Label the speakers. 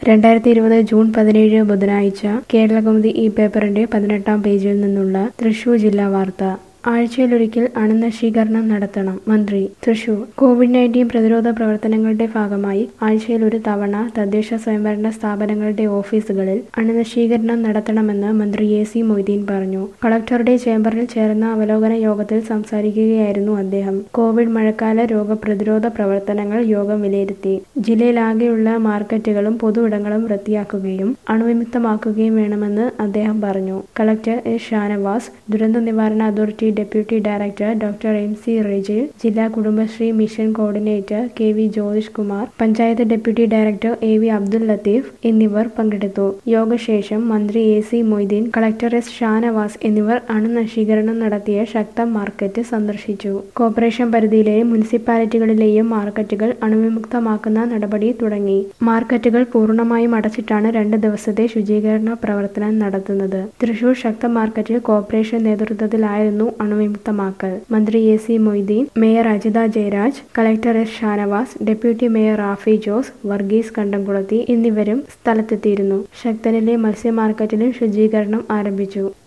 Speaker 1: രണ്ടായിരത്തി ഇരുപത് ജൂൺ പതിനേഴ് ബുധനാഴ്ച കേരളകൗമുദി ഈ പേപ്പറിന്റെ പതിനെട്ടാം പേജിൽ നിന്നുള്ള തൃശൂർ ജില്ലാ വാർത്ത ആഴ്ചയിലൊരിക്കൽ അണുനശീകരണം നടത്തണം മന്ത്രി തൃശൂർ കോവിഡ് നയൻറ്റീൻ പ്രതിരോധ പ്രവർത്തനങ്ങളുടെ ഭാഗമായി ആഴ്ചയിൽ ഒരു തവണ തദ്ദേശ സ്വയംഭരണ സ്ഥാപനങ്ങളുടെ ഓഫീസുകളിൽ അണുനശീകരണം നടത്തണമെന്ന് മന്ത്രി എ സി മൊയ്തീൻ പറഞ്ഞു കളക്ടറുടെ ചേംബറിൽ ചേർന്ന അവലോകന യോഗത്തിൽ സംസാരിക്കുകയായിരുന്നു അദ്ദേഹം കോവിഡ് മഴക്കാല രോഗപ്രതിരോധ പ്രവർത്തനങ്ങൾ യോഗം വിലയിരുത്തി ജില്ലയിലാകെയുള്ള മാർക്കറ്റുകളും പൊതുയിടങ്ങളും വൃത്തിയാക്കുകയും അണുവിമുക്തമാക്കുകയും വേണമെന്ന് അദ്ദേഹം പറഞ്ഞു കളക്ടർ എസ് ഷാനവാസ് ദുരന്ത നിവാരണ authority deputy director doctor M C Rejil ജില്ലാ Kudumbashree mission coordinator K V Jyothish Kumar panchayat deputy director A V Abdul Latheef എന്നിവർ പങ്കെടുത്തു യോഗശേഷം മന്ത്രി A C Moideen collector S Shanavas എന്നിവർ അണുനശീകരണം നടത്തിയ ശക്തം മാർക്കറ്റ് സന്ദർശിച്ചു കോർപ്പറേഷൻ പരിധിയിലെ മുനിസിപ്പാലിറ്റികളിലെയും മാർക്കറ്റുകൾ അണുവിമുക്തമാക്കുന്ന നടപടി തുടങ്ങി മാർക്കറ്റുകൾ പൂർണ്ണമായും അടച്ചിട്ടാണ് രണ്ട് ദിവസത്തെ ശുചീകരണ പ്രവർത്തനം നടത്തുന്നത് തൃശൂർ ശക്തം മാർക്കറ്റിൽ കോർപ്പറേഷൻ നേതൃത്വത്തിലായിരുന്നു അണുവിമുക്തമാക്കൽ മന്ത്രി A C Moideen mayor Ajitha Jayaraj collector S Shanavas deputy mayor Rafi Jose Varghese Kandamkulathy എന്നിവരും സ്ഥലത്തെത്തിയിരുന്നു ശക്തനിലെ മത്സ്യ മാർക്കറ്റിലും ശുചീകരണം ആരംഭിച്ചു